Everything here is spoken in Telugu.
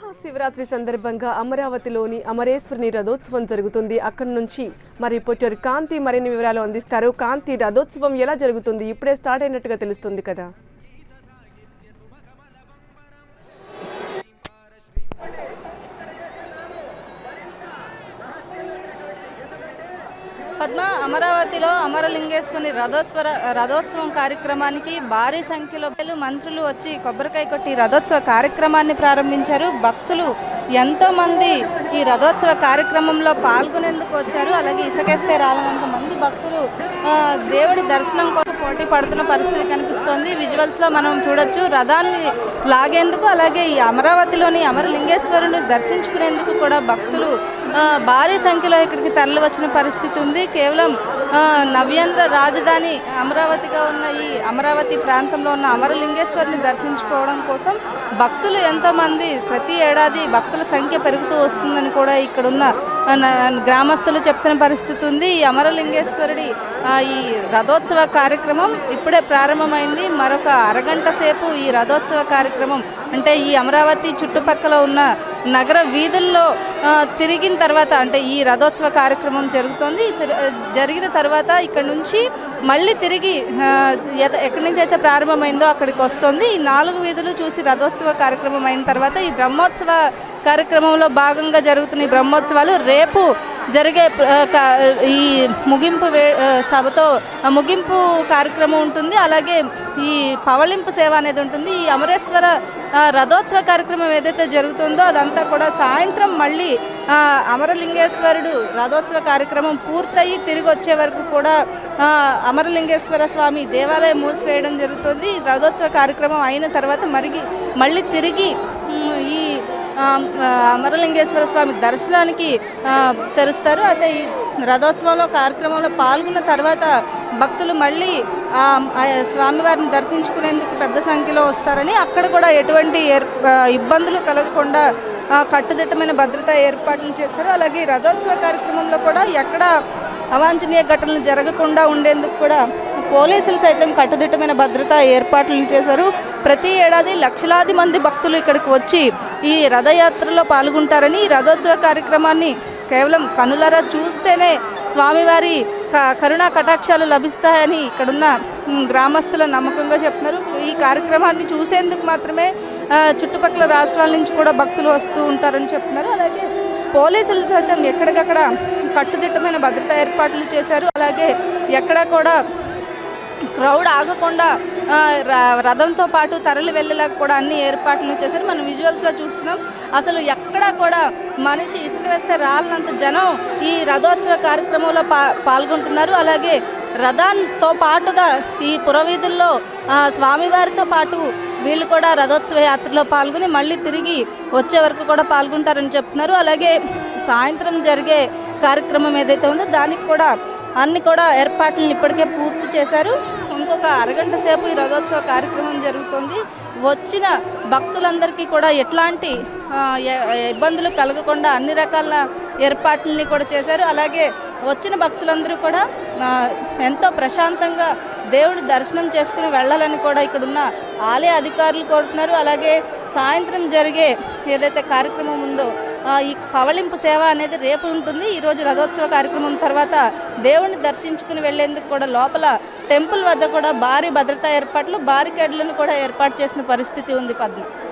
మహాశివరాత్రి సందర్భంగా అమరావతిలోని అమరేశ్వరిని రథోత్సవం జరుగుతుంది అక్కడి నుంచి మరి రిపోర్టర్ కాంతి మరిన్ని వివరాలు అందిస్తారు కాంతి రథోత్సవం ఎలా జరుగుతుంది ఇప్పుడే స్టార్ట్ అయినట్టుగా తెలుస్తుంది కదా పద్మ అమరావతిలో అమరలింగేశ్వరి రథోత్సవ రథోత్సవం కార్యక్రమానికి భారీ సంఖ్యలో ప్రజలు, మంత్రులు వచ్చి కొబ్బరికాయ కొట్టి రథోత్సవ కార్యక్రమాన్ని ప్రారంభించారు భక్తులు ఎంతో మంది ఈ రథోత్సవ కార్యక్రమంలో పాల్గొనేందుకు వచ్చారు అలాగే ఇసుకేస్తే రాలనంత మంది భక్తులు ఆ, దేవుడి దర్శనం కోసం పోటీ పడుతున్న పరిస్థితి కనిపిస్తోంది విజువల్స్ లో మనం చూడొచ్చు రథాన్ని లాగేందుకు అలాగే ఈ అమరావతిలోని అమరలింగేశ్వరుని దర్శించుకునేందుకు కూడా భక్తులు ఆ, భారీ సంఖ్యలో ఇక్కడికి తరలి వచ్చిన పరిస్థితి ఉంది కేవలం ఆ, నవ్యాంధ్ర రాజధాని అమరావతిగా ఉన్న ఈ అమరావతి ప్రాంతంలో ఉన్న అమరలింగేశ్వరిని దర్శించుకోవడం కోసం భక్తులు ఎంతో మంది ప్రతి ఏడాది భక్తుల సంఖ్య పెరుగుతూ వస్తుందని కూడా ఇక్కడున్న ఆ, న- గ్రామస్తులు చెప్తున్న పరిస్థితి ఉంది ఈ అమరలింగేశ్వరుడి ఆ, ఈ రథోత్సవ కార్యక్రమం ఇప్పుడే ప్రారంభమైంది మరొక అరగంట సేపు ఈ రథోత్సవ కార్యక్రమం అంటే ఈ అమరావతి చుట్టుపక్కల ఉన్న నగర వీధుల్లో ఆ, తిరిగిన తర్వాత అంటే ఈ రథోత్సవ కార్యక్రమం జరుగుతోంది ఈ తిరి- జరిగిన తర్వాత ఇక్కడ నుంచి మళ్ళీ తిరిగి ఆ, ఎద- ఎక్కడి నుంచి అయితే ప్రారంభమైందో అక్కడికి వస్తుంది ఈ నాలుగు వీధులు చూసి రథోత్సవ కార్యక్రమం అయిన తర్వాత ఈ బ్రహ్మోత్సవ కార్యక్రమంలో భాగంగా జరుగుతున్న ఈ బ్రహ్మోత్సవాలు రేపు జరిగే ఆ, క- ఈ ముగింపు వే- ఆ, సభతో ఆ, ముగింపు కార్యక్రమం ఉంటుంది అలాగే ఈ పవళింపు సేవ అనేది ఉంటుంది ఈ అమరేశ్వర ఆ, రథోత్సవ కార్యక్రమం ఏదైతే జరుగుతుందో అదంతా కూడా సాయంత్రం మళ్ళీ ఆ, అమరలింగేశ్వరుడు రథోత్సవ కార్యక్రమం పూర్తయి తిరిగి వచ్చే వరకు కూడా ఆ, అమరలింగేశ్వర స్వామి దేవాలయం మూసివేయడం జరుగుతుంది ఈ రథోత్సవ కార్యక్రమం అయిన తర్వాత మరిగి మళ్ళీ తిరిగి ఉమ్, ఈ ఆ, ఆ, అమరలింగేశ్వర స్వామి దర్శనానికి ఆ, తెరుస్తారు అయితే ఈ రథోత్సవంలో కార్యక్రమంలో పాల్గొన్న తర్వాత భక్తులు మళ్ళీ ఆ, ఆ స్వామివారిని దర్శించుకునేందుకు పెద్ద సంఖ్యలో వస్తారని అక్కడ కూడా ఎటువంటి ఏర్ ఆ, ఇబ్బందులు కలగకుండా ఆ, కట్టుదిట్టమైన భద్రతా ఏర్పాట్లు చేశారు అలాగే ఈ రథోత్సవ కార్యక్రమంలో కూడా ఎక్కడ అవాంఛనీయ ఘటనలు జరగకుండా ఉండేందుకు కూడా పోలీసులు సైతం కట్టుదిట్టమైన భద్రతా ఏర్పాట్లు చేశారు ప్రతి ఏడాది లక్షలాది మంది భక్తులు ఇక్కడికి వచ్చి ఈ రథయాత్రలో పాల్గొంటారని ఈ రథోత్సవ కార్యక్రమాన్ని కేవలం కనులరా చూస్తేనే స్వామివారి క- కరుణా కటాక్షాలు లభిస్తాయని ఇక్కడున్న ఉమ్, గ్రామస్తుల నమ్మకంగా చెప్తున్నారు ఈ కార్యక్రమాన్ని చూసేందుకు మాత్రమే ఆ, చుట్టుపక్కల రాష్ట్రాల నుంచి కూడా భక్తులు వస్తూ ఉంటారని చెప్తున్నారు అలాగే పోలీసులు సైతం ఎక్కడికక్కడ కట్టుదిట్టమైన భద్రతా ఏర్పాట్లు చేశారు అలాగే ఎక్కడా కూడా క్రౌడ్ ఆగకుండా ఆ, ర- రథంతో పాటు తరలి వెళ్ళేలాగా కూడా అన్ని ఏర్పాట్లు చేశారు మనం విజువల్స్లో చూస్తున్నాం అసలు ఎక్కడా కూడా మనిషి ఇసుక వేస్తే రాలనంత జనం ఈ రథోత్సవ కార్యక్రమంలో పా పాల్గొంటున్నారు అలాగే రథంతో పాటుగా ఈ పురవీధుల్లో ఆ, స్వామివారితో పాటు వీళ్ళు కూడా రథోత్సవ యాత్రలో పాల్గొని మళ్ళీ తిరిగి వచ్చే వరకు కూడా పాల్గొంటారని చెప్తున్నారు అలాగే సాయంత్రం జరిగే కార్యక్రమం ఏదైతే ఉందో దానికి కూడా అన్ని కూడా ఏర్పాట్లను ఇప్పటికే పూర్తి చేశారు ఇంకొక అరగంట సేపు ఈ రథోత్సవ కార్యక్రమం జరుగుతుంది వచ్చిన భక్తులందరికీ కూడా ఎట్లాంటి ఆ, ఎ- ఇబ్బందులు కలగకుండా అన్ని రకాల ఏర్పాట్లని కూడా చేశారు అలాగే వచ్చిన భక్తులందరూ కూడా ఆ, ఎంతో ప్రశాంతంగా దేవుడి దర్శనం చేసుకుని వెళ్ళాలని కూడా ఇక్కడున్న ఆలయ అధికారులు కోరుతున్నారు అలాగే సాయంత్రం జరిగే ఏదైతే కార్యక్రమం ఉందో ఆ, ఈ పవళింపు సేవ అనేది రేపు ఉంటుంది ఈరోజు రథోత్సవ కార్యక్రమం తర్వాత దేవుణ్ణి దర్శించుకుని వెళ్లేందుకు కూడా లోపల టెంపుల్ వద్ద కూడా భారీ భద్రతా ఏర్పాట్లు బారికేడ్లను కూడా ఏర్పాటు చేసిన పరిస్థితి ఉంది పద్మ